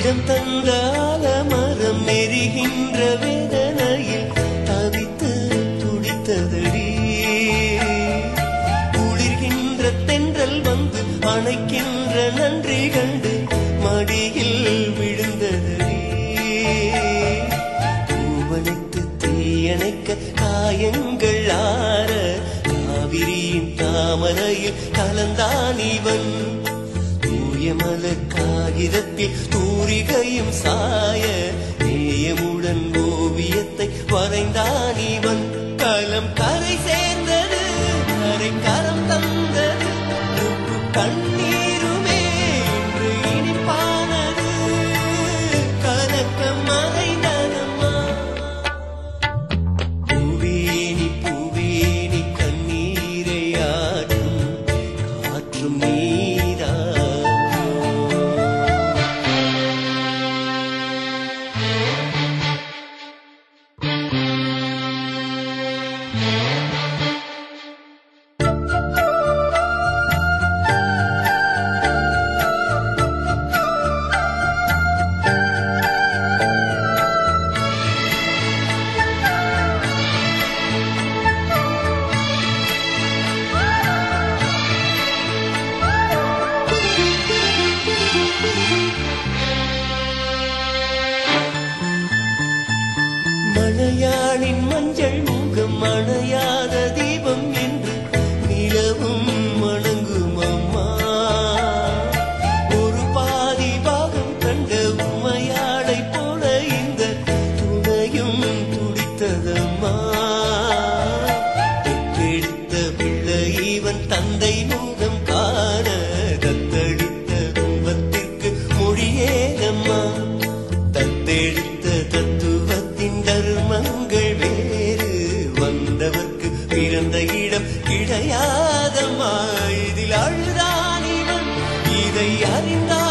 இடம் தந்த ஆலமரம் நெருகின்ற வேதனையில் தவித்து துடித்ததடி குளிர்கின்ற தென்றல் வந்து அணைக்கின்ற நன்றி கண்டு மடியில் விழுந்ததடி பூவனைத்து தீயணைக்க காயங்கள் ஆற காவிரியின் தாமரையில் கலந்தான் இவன் தூயமல காகிதத்தில் தூரிகையும் சாய நேயமுடன் ஓவியத்தை வரைந்தான் இவன் களம் கரை சேர்ந்தது கரை கரம் தந்தது உப்பு கண்ணீருமே இன்று இனிப்பானது கலக்கம் மறைந்ததம்மா பூவேணி பூவேணி கண்ணீரை ஆற்றும் காற்றும் நீராகும் மலையாளின் மஞ்சள் முகம் அணையாத தீபம் என்று நிலவும் வணங்கும் அம்மா ஒரு பாதி பாகம் கண்ட உமையாளை போல இந்த துணையும் துடித்ததம்மா பெற்றெடுத்த பிள்ளை இவன் தந்தை முகம் காண தத்தளித்த கும்பத்திற்கு மொழியேதம்மா தத்தெடுத்த தத்துவத்தின் தர்மங்கள் வேறு வந்தவர்க்கு பிறந்த இடம் கிடையாதம்மா இதில் அழுதான் இவன் இதை அறிந்தான்